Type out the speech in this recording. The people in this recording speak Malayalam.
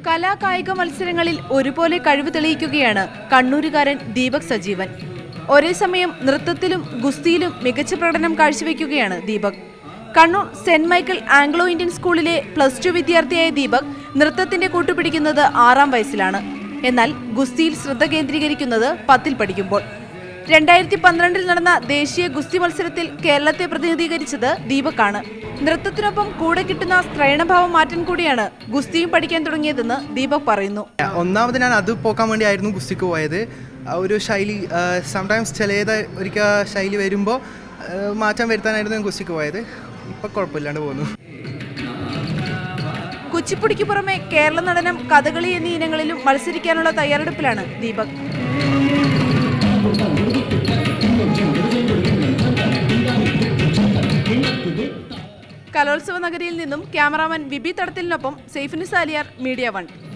കലാകായിക മത്സരങ്ങളിൽ ഒരുപോലെ കഴിവ് തെളിയിക്കുകയാണ് കണ്ണൂരുകാരൻ ദീപക് സജീവൻ ഒരേ സമയം നൃത്തത്തിലും ഗുസ്തിയിലും മികച്ച പ്രകടനം കാഴ്ചവെക്കുകയാണ് Deepak Kannur saint Michael Anglo Indian സ്കൂളിലെ പ്ലസ് ടു വിദ്യാർത്ഥിയായ ദീപക് നൃത്തത്തിന്റെ കൂട്ടുപിടിക്കുന്നത് ആറാം വയസ്സിലാണ് എന്നാൽ ഗുസ്തിയിൽ ശ്രദ്ധ കേന്ദ്രീകരിക്കുന്നത് പത്തിൽ പഠിക്കുമ്പോൾ രണ്ടായിരത്തി പന്ത്രണ്ടിൽ നടന്ന ദേശീയ ഗുസ്തി മത്സരത്തിൽ കേരളത്തെ പ്രതിനിധീകരിച്ചത് ദീപക്കാണ് നൃത്തത്തിനൊപ്പം കൂടെ കിട്ടുന്ന സ്ത്രൈണഭാവം മാറ്റം കൂടിയാണ് ഗുസ്തിയും പഠിക്കാൻ തുടങ്ങിയതെന്ന് ദീപക് പറയുന്നു ഒന്നാമത് ഞാൻ അത് പോക്കാൻ വേണ്ടിയായിരുന്നു ഗുസ്തിക്ക് പോയത് ആ ഒരു ശൈലി സംടൈംസ് ചിലത് ഒരിക്കൽ ശൈലി വരുമ്പോൾ മാറ്റം വരുത്താനായിരുന്നു ഞാൻ ഗുസ്തിക്ക് പോയത് ഇപ്പം കുഴപ്പമില്ലാണ്ട് പോകുന്നു കുച്ചിപ്പുടിക്ക് പുറമെ കേരള നടനം കഥകളി എന്നീ ഇനങ്ങളിലും മത്സരിക്കാനുള്ള തയ്യാറെടുപ്പിലാണ് ദീപക് കലോത്സവ നഗരിയിൽ നിന്നും ക്യാമറാമാൻ ബിബി തടത്തിലിനൊപ്പം സെയ്ഫിനിസ് ആലിയാർ മീഡിയ വൺ